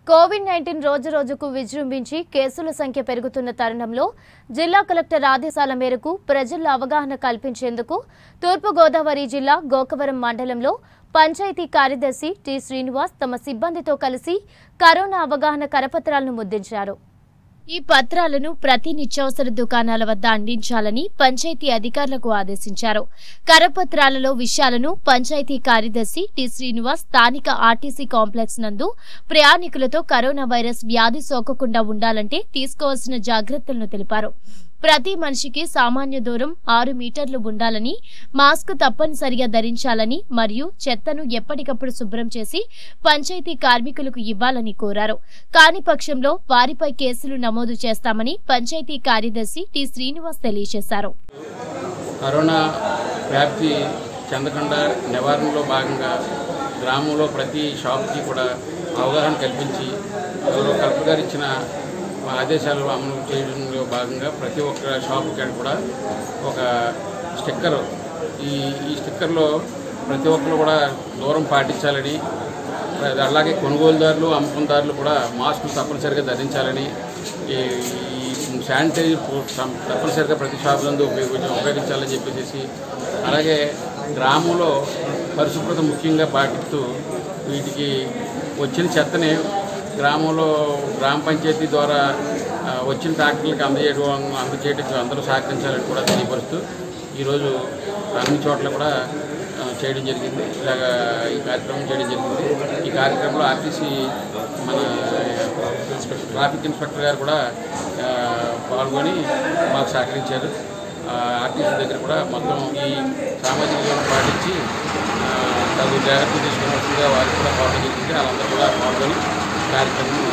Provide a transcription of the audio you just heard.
Covid nineteen రోజు రోజుకు విజృంభించి కేసుల సంఖ్య పెరుగుతున్న తరుణంలో జిల్లా కలెక్టర్ ఆదేశాల మేరకు ప్రజల్లో అవగాహన కల్పించేందుకు తూర్పుగోదావరి జిల్లా గోకవరం మండలంలో పంచాయతీ కార్యదర్శి టి శ్రీనివాస్ తమ సిబ్బందితో కలిసి కరోనా అవగాహన కరపత్రాలను ముద్రించారు ఈ పత్రాలను ప్రతి నిత్యావసర దుకాణాల వద్ద అందించాలని పంచాయతీ అధికారులకు ఆదేశించారు కరపత్రాలలో విషయాలను పంచాయతీ కార్యదర్శి టి శ్రీనివాస్ స్థానిక ఆర్టీసీ కాంప్లెక్స్ నందు ప్రయాణికులతో కరోనా వైరస్ వ్యాధి సోకకుండా ఉండాలంటే తీసుకోవాల్సిన జాగ్రత్తలను తెలిపారు ప్రతి మనిషికి సామాన్య దూరం ఆరు మీటర్లు ఉండాలని మాస్క్ తప్పనిసరిగా ధరించాలని మరియు చెత్తను ఎప్పటికప్పుడు శుభ్రం చేసి పంచాయతీ కార్మికులకు ఇవ్వాలని కోరారు కాని పక్షంలో వారిపై కేసులు నమోదు చేస్తామని పంచాయతీ కార్యదర్శి టి శ్రీనివాస్ తెలియజేశారు కరోనా వ్యాప్తి చెందకుండా నివారణలో భాగంగా గ్రామంలో ప్రతి షాప్కి కూడా అవగాహన కల్పించి ఎవరో కలెక్టర్ గారు ఇచ్చిన ఆదేశాలు అమలు చేయడంలో భాగంగా ప్రతి ఒక్క షాప్కి కూడా ఒక స్టిక్కర్ ఈ ఈ స్టిక్కర్లో ప్రతి ఒక్కరు కూడా దూరం పాటించాలని అలాగే కొనుగోలుదారులు అమ్మకందారులు కూడా మాస్కులు తప్పనిసరిగా ధరించాలని ఈ ఈ శానిటైజర్ పు- సం- తప్పనిసరిగా ప్రతి షాప్ నందు ఉపయోగించ ఉపయోగించాలని చెప్పేసి అలాగే గ్రామంలో పరిశుభ్రత ముఖ్యంగా పాటిస్తూ వీటికి వచ్చిన చెత్తని గ్రామంలో గ్రామ పంచాయతీ ద్వారా ఆ, వచ్చిన ట్రాక్టర్లకు అందజేయడం అందజేయడానికి అందరూ సహకరించాలని కూడా తెలియపరుస్తూ ఈరోజు అన్ని చోట్ల కూడా ఆ, చేయడం జరిగింది ఇలాగా ఈ కార్యక్రమం చేయడం జరిగింది ఈ కార్యక్రమంలో ఆర్టీసీ మన ట్రాఫిక్ ఇన్స్పెక్టర్ గారు కూడా ఆ, పాల్గొని మాకు సహకరించారు ఆ, ఆర్టీసీ దగ్గర కూడా మొత్తం ఈ సామాజిక దూరం పాటించి ఆ, తగు జాగ్రత్తలు తీసుకున్నట్టుగా వారికి కూడా పాల్గొని జరిగింది వాళ్ళందరూ కూడా పాల్గొని కార్యక్రమం